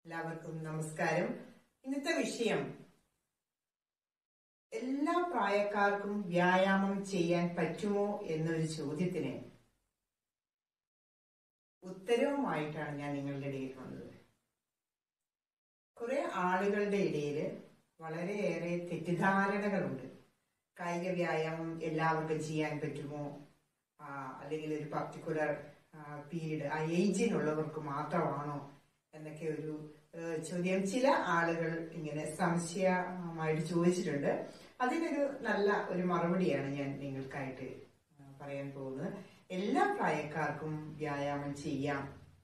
എല്ലാവർക്കും നമസ്കാരം ഇന്നത്തെ വിഷയം എല്ലാ പ്രായക്കാർക്കും വ്യായാമം ചെയ്യാൻ പറ്റുമോ എന്നൊരു ചോദ്യത്തിന് ഉത്തരവുമായിട്ടാണ് ഞാൻ നിങ്ങളുടെ ഇടയിൽ വന്നത് കുറെ ആളുകളുടെ ഇടയിൽ വളരെയേറെ തെറ്റിദ്ധാരണകളുണ്ട് കായിക വ്യായാമം എല്ലാവർക്കും ചെയ്യാൻ പറ്റുമോ ആ, അല്ലെങ്കിൽ ഒരു പർട്ടിക്കുലർ പീരീഡ് ആ ഏജിനുള്ളവർക്ക് മാത്രമാണോ എന്നൊക്കെ ഒരു ഏഹ്, ചോദ്യം ചില ആളുകൾ ഇങ്ങനെ സംശയമായിട്ട് ചോദിച്ചിട്ടുണ്ട് അതിനൊരു നല്ല ഒരു മറുപടിയാണ് ഞാൻ നിങ്ങൾക്കായിട്ട് ആ, പറയാൻ പോകുന്നത് എല്ലാ പ്രായക്കാർക്കും വ്യായാമം ചെയ്യാം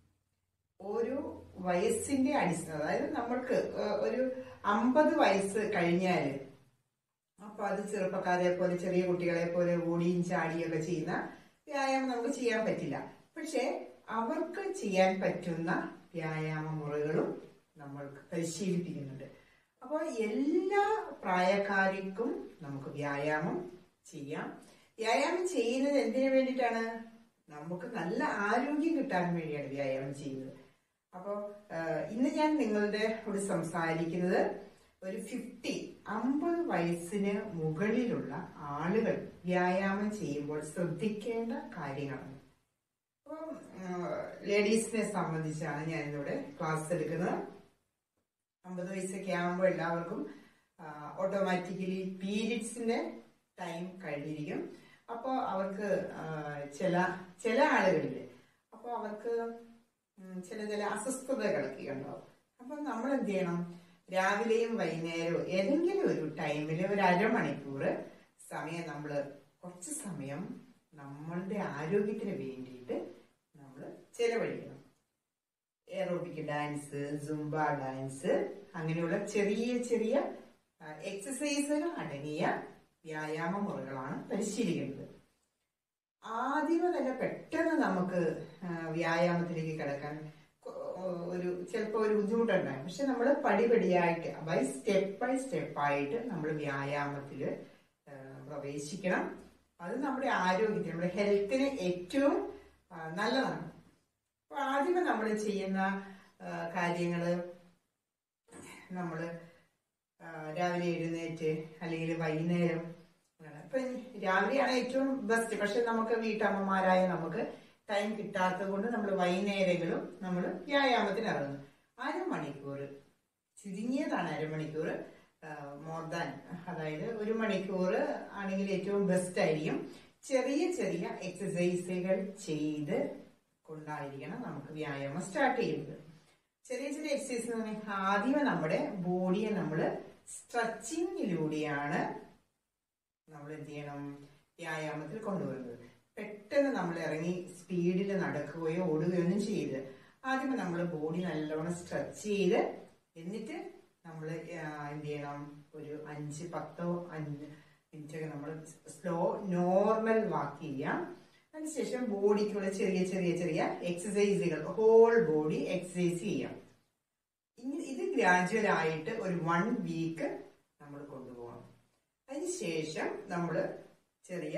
ഓരോ വയസ്സിന്റെ അടിസ്ഥാനം അതായത് നമ്മൾക്ക് ഏഹ്, ഒരു അമ്പത് വയസ്സ് കഴിഞ്ഞാൽ അപ്പൊ അത് ചെറുപ്പക്കാരെ പോലെ ചെറിയ കുട്ടികളെ പോലെ ഓടിയും ചാടിയും ഒക്കെ ചെയ്യുന്ന വ്യായാമം നമുക്ക് ചെയ്യാൻ പറ്റില്ല പക്ഷെ അവർക്ക് ചെയ്യാൻ പറ്റുന്ന വ്യായാമ മുറകളും നമ്മൾക്ക് പരിശീലിപ്പിക്കുന്നുണ്ട് അപ്പോൾ എല്ലാ പ്രായക്കാർക്കും നമുക്ക് വ്യായാമം ചെയ്യാം വ്യായാമം ചെയ്യുന്നത് എന്തിനു വേണ്ടിയിട്ടാണ് നമുക്ക് നല്ല ആരോഗ്യം കിട്ടാൻ വേണ്ടിയാണ് വ്യായാമം ചെയ്യുന്നത് അപ്പോൾ ഇന്ന് ഞാൻ നിങ്ങളുടെ കൂടെ സംസാരിക്കുന്നത് ഒരു ഫിഫ്റ്റി അമ്പത് വയസ്സിന് മുകളിലുള്ള ആളുകൾ വ്യായാമം ചെയ്യുമ്പോൾ ശ്രദ്ധിക്കേണ്ട കാര്യങ്ങളാണ് അപ്പം ലേഡീസിനെ സംബന്ധിച്ചാണ് ഞാൻ ഇന്നിവിടെ ക്ലാസ് എടുക്കുന്നത് അമ്പത് വയസ്സൊക്കെ ആകുമ്പോൾ എല്ലാവർക്കും ഓട്ടോമാറ്റിക്കലി പീരിയഡ്സിന്റെ ടൈം കഴിഞ്ഞിരിക്കും അപ്പോൾ അവർക്ക് ആ, ചില ചില ആളുകളിൽ അപ്പോൾ അവർക്ക് ഉം, ചില ചില അസ്വസ്ഥതകളൊക്കെ ഉണ്ടാവും അപ്പം നമ്മൾ എന്ത് ചെയ്യണം രാവിലെയും വൈകുന്നേരവും ഏതെങ്കിലും ഒരു ടൈമിൽ ഒരു അരമണിക്കൂർ സമയം നമ്മൾ കുറച്ച് സമയം നമ്മളുടെ ആരോഗ്യത്തിന് വേണ്ടിയിട്ട് നമ്മൾ ചെലവഴിക്കണം എറോബിക് ഡാൻസ് സുംബ ഡാൻസ് അങ്ങനെയുള്ള ചെറിയ ചെറിയ എക്സസൈസുകൾ അടങ്ങിയ വ്യായാമ മുറകളാണ് പരിശീലിക്കുന്നത് ആദ്യമേ തന്നെ പെട്ടെന്ന് നമുക്ക് ആ, വ്യായാമത്തിലേക്ക് കിടക്കാൻ കൊ- ഒരു ചിലപ്പോൾ ഒരു ബുദ്ധിമുട്ടുണ്ടാകും പക്ഷെ നമ്മൾ പടിപടിയായിട്ട് ബൈ സ്റ്റെപ്പ് ബൈ സ്റ്റെപ്പ് ആയിട്ട് നമ്മൾ വ്യായാമത്തിൽ പ്രവേശിക്കണം അത് നമ്മുടെ ആരോഗ്യത്തിന് നമ്മുടെ ഹെൽത്തിന് ഏറ്റവും ആ, നല്ലതാണ് അപ്പൊ ആദ്യമേ നമ്മൾ ചെയ്യുന്ന കാര്യങ്ങൾ നമ്മൾ രാവിലെ എഴുന്നേറ്റ് അല്ലെങ്കിൽ വൈകുന്നേരം അങ്ങനെ. ഇപ്പൊ രാവിലെയാണ് ഏറ്റവും ബെസ്റ്റ് പക്ഷെ നമുക്ക് വീട്ടമ്മമാരായ നമുക്ക് ടൈം കിട്ടാത്തത് കൊണ്ട് നമ്മൾ വൈകുന്നേരങ്ങളും നമ്മൾ വ്യായാമത്തിന് ഇറങ്ങും അരമണിക്കൂർ ചുരുങ്ങിയതാണ് അരമണിക്കൂർ മോർ ദാൻ അതായത് ഒരു മണിക്കൂർ ആണെങ്കിൽ ഏറ്റവും ബെസ്റ്റ് ആയിരിക്കും ചെറിയ ചെറിയ എക്സസൈസുകൾ ചെയ്ത് കൊണ്ടായിരിക്കണം നമുക്ക് വ്യായാമം സ്റ്റാർട്ട് ചെയ്യുന്നത് ചെറിയ ചെറിയ എക്സസൈസ് എന്ന് പറഞ്ഞാൽ ആദ്യമേ നമ്മുടെ ബോഡിയെ നമ്മൾ സ്ട്രെച്ചിങ്ങിലൂടെയാണ് നമ്മൾ എന്ത് ചെയ്യണം വ്യായാമത്തിൽ കൊണ്ടുവരുന്നത് പെട്ടെന്ന് നമ്മൾ ഇറങ്ങി സ്പീഡിൽ നടക്കുകയോ ഓടുകയോ ഒന്നും ചെയ്ത് ആദ്യമേ നമ്മൾ ബോഡി നല്ലവണ്ണം സ്ട്രെച്ച് ചെയ്ത് എന്നിട്ട് നമ്മൾ എന്ത് ചെയ്യണം ഒരു അഞ്ച് പത്തോ അഞ്ച് മിനിറ്റൊക്കെ നമ്മൾ സ്ലോ നോർമൽ വാക്ക് ചെയ്യാം അതിനുശേഷം ബോഡിക്കുള്ള ചെറിയ ചെറിയ ചെറിയ എക്സസൈസുകൾ ഹോൾ ബോഡി എക്സസൈസ് ചെയ്യാം ഇങ്ങനെ ഇത് ഗ്രാജുവൽ ആയിട്ട് ഒരു വൺ വീക്ക് നമ്മൾ കൊണ്ടുപോകണം അതിനുശേഷം നമ്മൾ ചെറിയ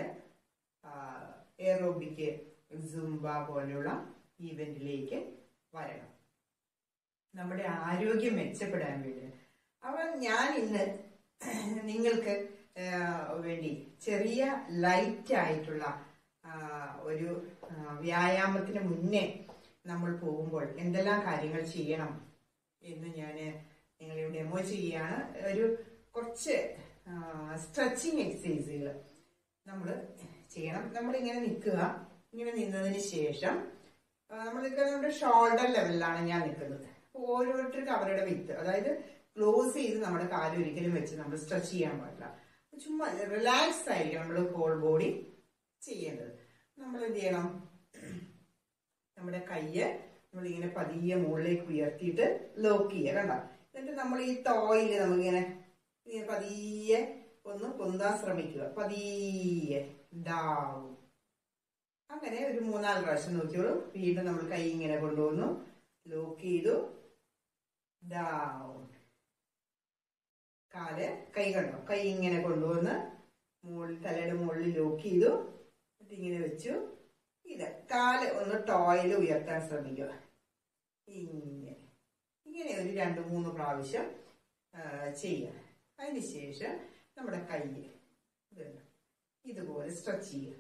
എയറോബിക്ക് സുംബ പോലുള്ള ഈവന്റിലേക്ക് വരണം നമ്മുടെ ആരോഗ്യം മെച്ചപ്പെടാൻ വേണ്ടി അപ്പൊ ഞാൻ ഇന്ന് നിങ്ങൾക്ക് ആ, വേണ്ടി ചെറിയ ലൈറ്റ് ആയിട്ടുള്ള ആ, ഒരു ആ, വ്യായാമത്തിന് മുന്നേ നമ്മൾ പോകുമ്പോൾ എന്തെല്ലാം കാര്യങ്ങൾ ചെയ്യണം എന്ന് ഞാൻ നിങ്ങളെ ഡെമോ ചെയ്യുകയാണ് ഒരു കുറച്ച് സ്ട്രെച്ചിങ് എക്സസൈസുകൾ നമ്മൾ ചെയ്യണം നമ്മൾ ഇങ്ങനെ നിൽക്കുക ഇങ്ങനെ നിന്നതിന് ശേഷം നമ്മൾ നിൽക്കുന്നത് നമ്മുടെ ഷോൾഡർ ലെവലിലാണ് ഞാൻ നിൽക്കുന്നത് അപ്പൊ ഓരോരുത്തർക്കും അവരുടെ വിത്ത് അതായത് ക്ലോസ് ചെയ്ത് നമ്മുടെ കാല് ഒരിക്കലും വെച്ച് നമ്മൾ സ്ട്രെച്ച് ചെയ്യാൻ പാടില്ല അപ്പൊ ചുമ്മാ റിലാക്സ് ആയിരിക്കും നമ്മൾ ഹോൾ ബോഡി ചെയ്യേണ്ടത് നമ്മൾ എന്ത് ചെയ്യണം നമ്മുടെ കയ്യ് നമ്മൾ ഇങ്ങനെ പതിയെ മുകളിലേക്ക് ഉയർത്തിയിട്ട് ലോക്ക് ചെയ്യുക കണ്ട എന്നിട്ട് നമ്മൾ ഈ തോയില് നമ്മളിങ്ങനെ ഇങ്ങനെ പതിയെ ഒന്ന് പൊന്താൻ ശ്രമിക്കുക പതിയെ ഡാവും അങ്ങനെ ഒരു മൂന്നാല് പ്രാവശ്യം നോക്കിയോളൂ വീണ്ടും നമ്മൾ കൈ ഇങ്ങനെ കൊണ്ടുവന്നു ലോക്ക് ചെയ്തു ഡൗൺ കാല് കൈ കണ്ടോ കൈ ഇങ്ങനെ കൊണ്ടുവന്ന് മുകളിൽ തലയുടെ മുകളിൽ ലോക്ക് ചെയ്തു എന്നിട്ട് ഇങ്ങനെ വെച്ചു ഇത് കാല് ഒന്ന് ടോയിൽ ഉയർത്താൻ ശ്രമിക്കുക ഇങ്ങനെ ഇങ്ങനെ ഒരു രണ്ട് മൂന്ന് പ്രാവശ്യം ആ, ചെയ്യുക അതിനുശേഷം നമ്മുടെ കൈ ഇത് കണ്ടോ? ഇതുപോലെ സ്ട്രെച്ച് ചെയ്യുക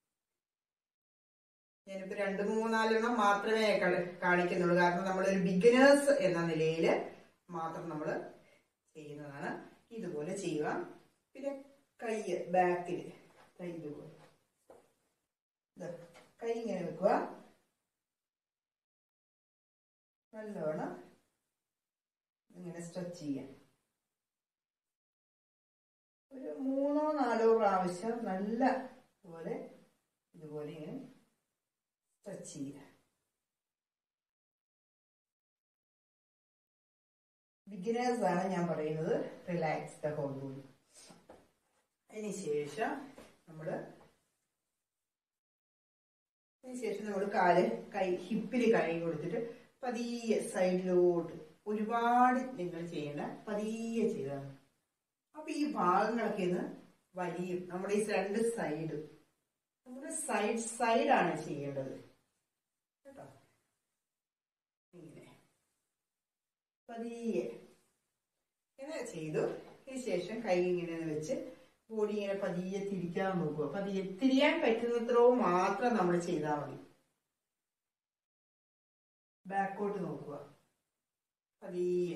ഞാനിപ്പോ രണ്ട് മൂന്നാലെണ്ണം മാത്രമേ കള- കാണിക്കുന്നുള്ളൂ കാരണം നമ്മളൊരു ബിഗിനേഴ്സ് എന്ന നിലയിൽ മാത്രം നമ്മൾ ചെയ്യുന്നതാണ് ഇതുപോലെ ചെയ്യുക പിന്നെ കൈ ബാക്കിൽ കൈ ഇതുപോലെ ദാ, കൈ ഇങ്ങനെ വെക്കുക നല്ലോണം ഇങ്ങനെ സ്ട്രെച്ച് ചെയ്യാം ഒരു മൂന്നോ നാലോ പ്രാവശ്യം നല്ല പോലെ ഇതുപോലെ ഇങ്ങനെ സ്ട്രെച്ച് ചെയ്യുക ബിഗിനേഴ്സ് ആണ് ഞാൻ പറയുന്നത് റിലാക്സ് ദ ഹോൾ ബോഡി അതിനുശേഷം നമ്മൾ അതിനുശേഷം നമ്മൾ കാല് കൈ ഹിപ്പിൽ കൈ കൊടുത്തിട്ട് പതിയെ സൈഡിലോട്ട് ഒരുപാട് നിങ്ങൾ ചെയ്യേണ്ട പതിയെ ചെയ്താണ് അപ്പൊ ഈ ഭാഗങ്ങളൊക്കെ ഒന്ന് വലിയും നമ്മുടെ ഈ രണ്ട് സൈഡും നമ്മുടെ സൈഡ് സൈഡാണ് ചെയ്യേണ്ടത് കേട്ടോ ഇങ്ങനെ പതിയെ ഇങ്ങനെ ചെയ്തു ഇതിന് ശേഷം കൈ ഇങ്ങനെ വെച്ച് ബോഡി ഇങ്ങനെ പതിയെ തിരിക്കാൻ നോക്കുക പതിയെ തിരിയാൻ പറ്റുന്നത്രോ മാത്രം നമ്മൾ ചെയ്താൽ മതി ബാക്കോട്ട് നോക്കുക പതിയെ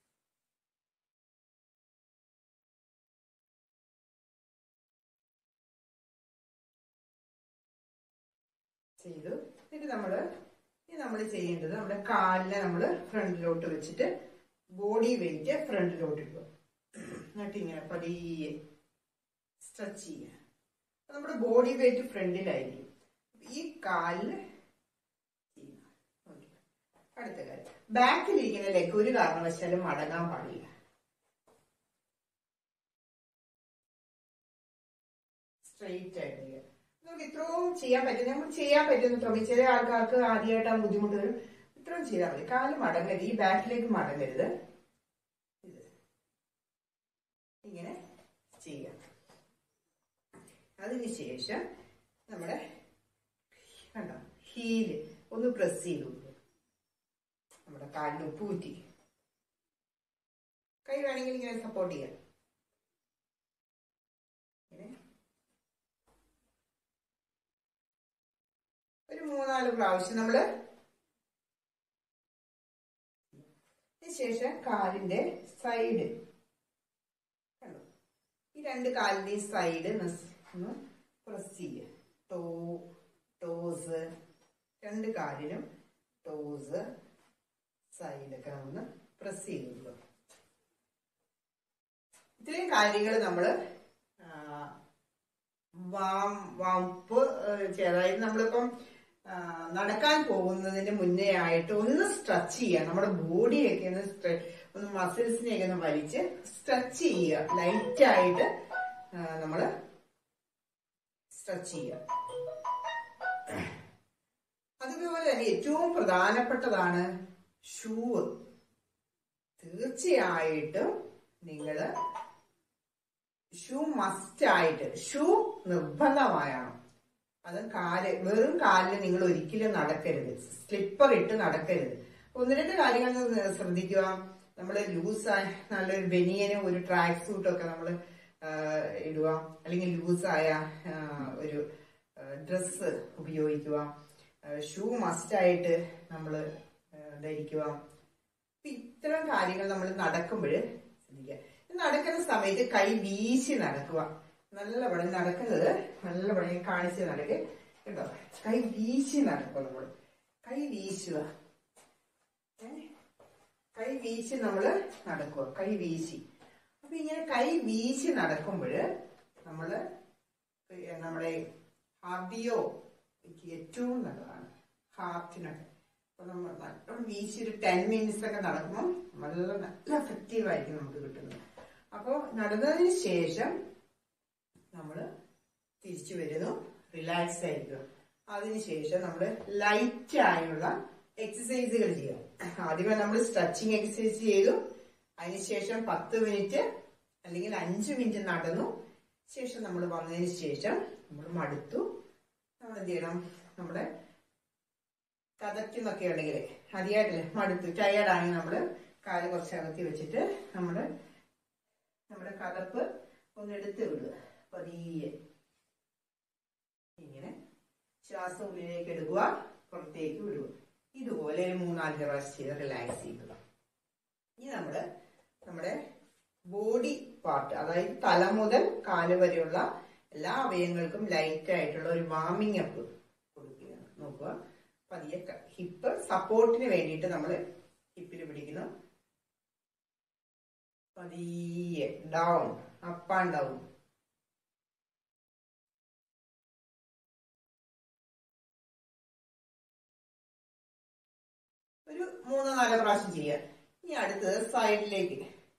ചെയ്തു എന്നിട്ട് നമ്മള് ഇനി നമ്മൾ ചെയ്യേണ്ടത് നമ്മുടെ കാലിനെ നമ്മൾ ഫ്രണ്ടിലോട്ട് വെച്ചിട്ട് ബോഡി വെയിറ്റ് ഫ്രണ്ടിലോട്ട് ഇടുക എന്നിട്ട് ഇങ്ങനെ പതിയെ സ്ട്രെച്ച് ചെയ്യുക അപ്പൊ നമ്മുടെ ബോഡി വെയിറ്റ് ഫ്രണ്ടിലായിരിക്കും ഈ കാലില് ചെയ്യുക ഓക്കേ. അടുത്ത കാര്യം ബാക്കിലിരിക്കുന്ന ലെഗ് ഒരു കാരണവശാലും മടങ്ങാൻ പാടില്ല സ്ട്രെയിറ്റ് ആയിട്ട് ചെയ്യുക നമുക്ക് ഇത്രയും ചെയ്യാൻ പറ്റും നമ്മൾ ചെയ്യാൻ പറ്റുന്ന ചില ആൾക്കാർക്ക് ആദ്യമായിട്ട് ആ ബുദ്ധിമുട്ട് വരും ഇത്രയും ചെയ്താൽ മതി കാല് മടങ്ങരുത് ഈ ബാക്കിലേക്ക് മടങ്ങരുത് ഇത് ഇങ്ങനെ ചെയ്യാം അതിനുശേഷം നമ്മുടെ കണ്ടോ ഹീല് ഒന്ന് പ്രസ് ചെയ്ത് കൊടുക്കുക നമ്മുടെ കാലിന് ഉപ്പ് കുറ്റി കൈ വേണമെങ്കിൽ ഇങ്ങനെ സപ്പോർട്ട് ചെയ്യാം ഇങ്ങനെ ഒരു മൂന്നാല് പ്രാവശ്യം നമ്മള് ശേഷം കാലിന്റെ സൈഡ് കണ്ടോ ഈ രണ്ട് കാലിന്റെയും സൈഡ് ഒന്ന് പ്രസ് ചെയ്യുക ടോ ടോസ് രണ്ട് കാലിനും ടോസ് സൈഡൊക്കെ ഒന്ന് പ്രസ് ചെയ്ത് കൊടുക്കുക ഇത്രയും കാര്യങ്ങൾ നമ്മള് ആ, വാം വാംപ്പ് അതായത് നമ്മളിപ്പം ആ, നടക്കാൻ പോകുന്നതിന് മുന്നേ ആയിട്ട് ഒന്ന് സ്ട്രെച്ച് ചെയ്യുക നമ്മുടെ ബോഡിയൊക്കെ ഒന്ന് സ്ട്രെ- ഒന്ന് മസിൽസിനെയൊക്കെ ഒന്ന് വലിച്ച് സ്ട്രെച്ച് ചെയ്യുക ലൈറ്റ് ആയിട്ട് ആ, നമ്മള് സ്ട്രെച്ച് ചെയ്യുക അതുപോലെ തന്നെ ഏറ്റവും പ്രധാനപ്പെട്ടതാണ് ഷൂ തീർച്ചയായിട്ടും നിങ്ങള് ഷൂ മസ്റ്റ് ആയിട്ട് ഷൂ നിർബന്ധമായാണ് അത് കാല് വെറും കാലിൽ നിങ്ങൾ ഒരിക്കലും നടക്കരുത് സ്ലിപ്പർ ഇട്ട് നടക്കരുത് ഒന്ന് രണ്ട് കാര്യങ്ങൾ ഒന്ന് ശ്രദ്ധിക്കുക നമ്മൾ ലൂസായ നല്ലൊരു ബനിയനും ഒരു ട്രാക്ക് സൂട്ടും ഒക്കെ നമ്മൾ ഇടുക അല്ലെങ്കിൽ ലൂസായ ഒരു ഡ്രസ്സ് ഉപയോഗിക്കുക ഷൂ മസ്റ്റായിട്ട് നമ്മൾ ധരിക്കുക അപ്പൊ ഇത്തരം കാര്യങ്ങൾ നമ്മൾ നടക്കുമ്പോൾ ശ്രദ്ധിക്കുക നടക്കുന്ന സമയത്ത് കൈ വീശി നടക്കുക നല്ല പണി നടക്കുന്നത് നല്ല പണി കാണിച്ച് നടക്കുക കേട്ടോ കൈ വീശി നടക്കുക നമ്മൾ കൈ വീശുക ഏ? കൈ വീശി നമ്മള് നടക്കുക കൈ വീശി അപ്പൊ ഇങ്ങനെ കൈ വീശി നടക്കുമ്പോൾ നമ്മള് നമ്മുടെ ഹാർഡിയോ ഏറ്റവും നല്ലതാണ് ഹാർട്ടിനൊക്കെ അപ്പൊ നമ്മൾ നല്ലോണം വീശി ഒരു ടെൻ മിനിറ്റ്സ് ഒക്കെ നടക്കുമ്പോൾ നല്ല നല്ല എഫക്റ്റീവ് ആയിരിക്കും നമുക്ക് കിട്ടുന്നത് അപ്പോൾ നടന്നതിന് ശേഷം നമ്മൾ തിരിച്ചു വരുന്നു റിലാക്സ് ആയിരിക്കും അതിനുശേഷം നമ്മൾ ലൈറ്റ് ആയുള്ള എക്സസൈസുകൾ ചെയ്യാം ആദ്യമേ നമ്മൾ സ്ട്രെച്ചിങ് എക്സസൈസ് ചെയ്തു അതിനുശേഷം പത്ത് മിനിറ്റ് അല്ലെങ്കിൽ അഞ്ച് മിനിറ്റ് നടന്നു ശേഷം നമ്മൾ വന്നതിന് ശേഷം നമ്മൾ മടുത്തു നമ്മൾ എന്ത് ചെയ്യണം നമ്മുടെ കതയ്ക്കുന്നൊക്കെ ഉണ്ടെങ്കിൽ അതിയായിട്ടില്ല മടുത്ത് ടയേർഡാണെങ്കിൽ നമ്മൾ കാല് കുറച്ച് അകത്തി വെച്ചിട്ട് നമ്മൾ നമ്മുടെ കതപ്പ് ഒന്ന് എടുത്ത് വിടുക പതിയെ ഇങ്ങനെ ശ്വാസം ഉള്ളിലേക്ക് എടുക്കുക പുറത്തേക്ക് വിടുക ഇതുപോലെ ഒരു മൂന്നാല് പ്രാവശ്യം ചെയ്ത് റിലാക്സ് ചെയ്യുക ഇനി നമ്മള് നമ്മുടെ ബോഡി പാർട്ട് അതായത് തല മുതൽ കാല് വരെയുള്ള എല്ലാ അവയവങ്ങൾക്കും ലൈറ്റ് ആയിട്ടുള്ള ഒരു വാമിംഗ് അപ്പ് കൊടുക്കുകയാണ് നോക്കുക പതിയെ ഹിപ്പ് സപ്പോർട്ടിന് വേണ്ടിയിട്ട് നമ്മൾ ഹിപ്പിൽ പിടിക്കുന്നു പതിയെ ഡൗൺ അപ്പ് ആൻഡ് ഡൗൺ ഒരു മൂന്നോ നാലോ പ്രാവശ്യം ചെയ്യാം ഇനി അടുത്തത് സൈഡിലേക്ക്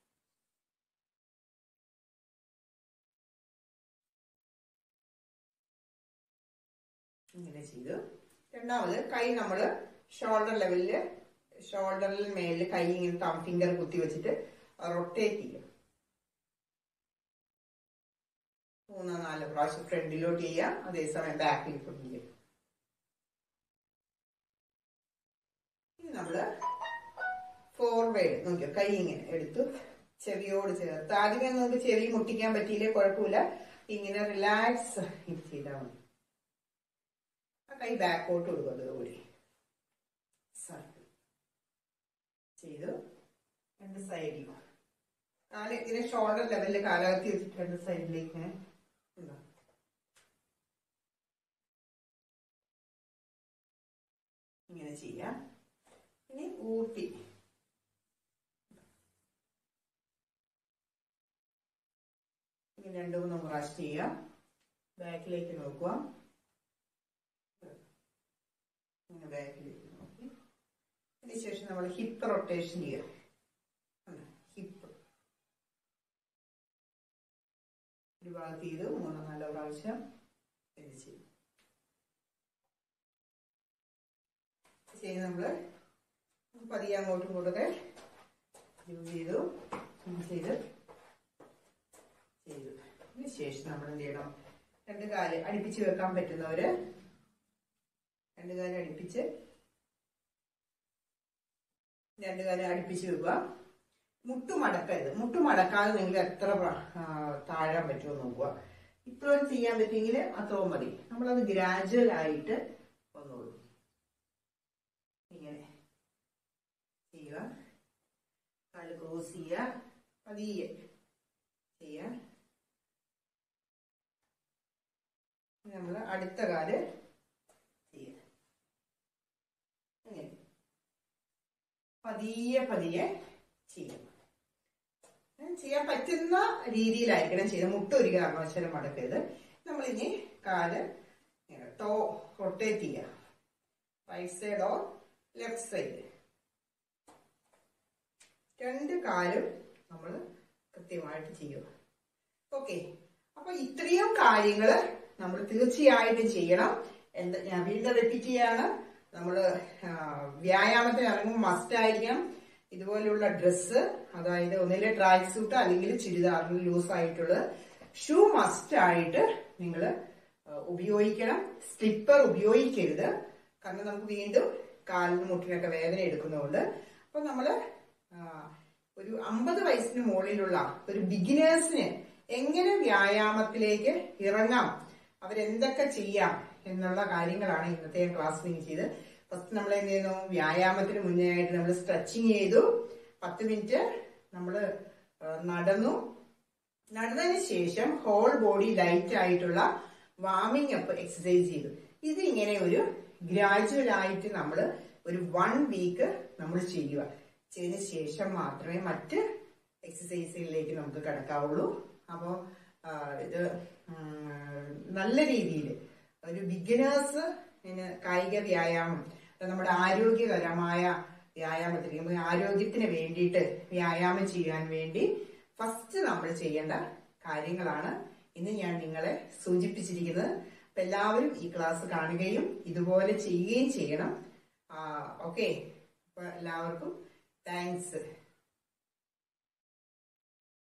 ഇങ്ങനെ ചെയ്തു രണ്ടാമത് കൈ നമ്മൾ ഷോൾഡർ ലെവലില് ഷോൾഡറിൽ മേലിൽ കൈ ഇങ്ങനെ തം ഫിംഗർ കുത്തി വെച്ചിട്ട് റൊട്ടേറ്റ് ചെയ്യും മൂന്നോ നാലോ പ്രാവശ്യം ഫ്രണ്ടിലോട്ട് ചെയ്യാം അതേസമയം ബാക്കിൽ ചെയ്യും ഇനി നമ്മള് ഫോർവേഡ് നോക്കിയോ കൈ ഇങ്ങനെ എടുത്തു ചെവിയോട് ചേർത്ത് ആദ്യമേ നമുക്ക് ചെവി മുട്ടിക്കാൻ പറ്റിയില്ലേ കുഴപ്പമില്ല ഇങ്ങനെ റിലാക്സ് ചെയ്താൽ മതി ആ കൈ ബാക്കോട്ട് കൊടുക്കും അതുകൂടി സർക്കിൾ ചെയ്തു രണ്ട് സൈഡിലും കാല് ഇങ്ങനെ ഷോൾഡർ ലെവലിൽ കാലാകത്തി വെച്ചിട്ട് രണ്ട് സൈഡിലേക്ക് ഇങ്ങനെ ഇതാ. ഇങ്ങനെ ചെയ്യാം ഇനി ഊട്ടി ഇനി രണ്ടു മൂന്ന് പ്രാവശ്യം ചെയ്യാം ബാക്കിലേക്ക് നോക്കുക ഇങ്ങനെ ബാക്കിലേക്ക് നോക്കി അതിനുശേഷം നമ്മൾ ഹിപ്പ് റൊട്ടേഷൻ ചെയ്യുക ഹിപ്പ് ഒരു ഭാഗത്ത് ചെയ്ത് മൂന്നോ നാലോ പ്രാവശ്യം ഇത് ചെയ്യും ചെയ്ത് നമ്മള് പതിയെ അങ്ങോട്ടും ഇങ്ങോട്ടൊക്കെ യൂസ് ചെയ്തു ഇത് ചെയ്ത് ചെയ്തു അതിന് ശേഷം നമ്മൾ എന്ത് ചെയ്യണം രണ്ട് കാല് അടുപ്പിച്ച് വെക്കാൻ പറ്റുന്നവര് രണ്ട് കാല് അടുപ്പിച്ച് രണ്ട് കാല് അടുപ്പിച്ച് വെക്കുക മുട്ടു മടക്കരുത് മുട്ടു മടക്കാതെ നിങ്ങൾ എത്ര പ്ര- ആ, താഴാൻ പറ്റുമോ നോക്കുക ഇപ്പോഴും ചെയ്യാൻ പറ്റുമെങ്കിൽ അത്രയും മതി നമ്മളത് ഗ്രാജുവൽ ആയിട്ട് വന്നോളൂ ഇങ്ങനെ ചെയ്യുക കാല് ക്രോസ് ചെയ്യുക പതിയെ ചെയ്യുക നമ്മൾ അടുത്ത കാല് ചെയ്യുക അങ്ങനെ പതിയെ പതിയെ ചെയ്യും ഉം, ചെയ്യാൻ പറ്റുന്ന രീതിയിലായിരിക്കണം ചെയ്ത് മുട്ട ഒരു കാരണവശാലും മടക്കരുത് നമ്മളിനി കാല് ഇങ്ങനെ ടോ റൊട്ടേറ്റ് ചെയ്യുക right side or left side രണ്ട് കാലും നമ്മൾ കൃത്യമായിട്ട് ചെയ്യുക ഓക്കെ അപ്പൊ ഇത്രയും കാര്യങ്ങൾ നമ്മൾ തീർച്ചയായിട്ടും ചെയ്യണം എന്താ ഞാൻ വീണ്ടും റിപ്പീറ്റ് ചെയ്യാണ് നമ്മൾ വ്യായാമത്തിന് ഇറങ്ങുമ്പോൾ മസ്റ്റ് ആയിരിക്കണം ഇതുപോലെയുള്ള ഡ്രസ്സ് അതായത് ഒന്നിലെ ട്രാക്ക് സൂട്ട് അല്ലെങ്കിൽ ചുരിദാറിന് ലൂസ് ആയിട്ടുള്ള ഷൂ മസ്റ്റ് ആയിട്ട് നിങ്ങൾ ഉപയോഗിക്കണം സ്ലിപ്പർ ഉപയോഗിക്കരുത് കാരണം നമുക്ക് വീണ്ടും കാലിന് മുട്ടിനൊക്കെ വേദന എടുക്കുന്നതുകൊണ്ട് അപ്പൊ നമ്മള് ആ, ഒരു അമ്പത് വയസ്സിന് മുകളിലുള്ള ഒരു ബിഗിനേഴ്സിന് എങ്ങനെ വ്യായാമത്തിലേക്ക് ഇറങ്ങാം അവരെന്തൊക്കെ ചെയ്യാം എന്നുള്ള കാര്യങ്ങളാണ് ഇന്നത്തെ ക്ലാസ് നിങ്ങൾ ചെയ്ത് ഫസ്റ്റ് നമ്മൾ എന്ത് ചെയ്യുന്നു വ്യായാമത്തിന് മുന്നേ ആയിട്ട് നമ്മൾ സ്ട്രെച്ചിങ് ചെയ്തു പത്ത് മിനിറ്റ് നമ്മൾ നടന്നു നടന്നതിന് ശേഷം ഹോൾ ബോഡി ലൈറ്റ് ആയിട്ടുള്ള വാമിംഗ് അപ്പ് എക്സസൈസ് ചെയ്തു ഇത് ഇങ്ങനെ ഒരു ഗ്രാജുവൽ ആയിട്ട് നമ്മൾ ഒരു വൺ വീക്ക് നമ്മൾ ചെയ്യുക ചെയ്തതിന് ശേഷം മാത്രമേ മറ്റ് എക്സസൈസുകളിലേക്ക് നമുക്ക് കിടക്കാവുള്ളൂ അപ്പോൾ ഇത് ഉം, നല്ല രീതിയിൽ ഒരു ബിഗിനേഴ്സ് കായിക വ്യായാമം അത് നമ്മുടെ ആരോഗ്യകരമായ വ്യായാമത്തിന് നമുക്ക് ആരോഗ്യത്തിന് വേണ്ടിയിട്ട് വ്യായാമം ചെയ്യാൻ വേണ്ടി ഫസ്റ്റ് നമ്മൾ ചെയ്യേണ്ട കാര്യങ്ങളാണ് ഇന്ന് ഞാൻ നിങ്ങളെ സൂചിപ്പിച്ചിരിക്കുന്നത് അപ്പൊ എല്ലാവരും ഈ ക്ലാസ് കാണുകയും ഇതുപോലെ ചെയ്യുകയും ചെയ്യണം ഓക്കെ അപ്പൊ എല്ലാവർക്കും താങ്ക്സ്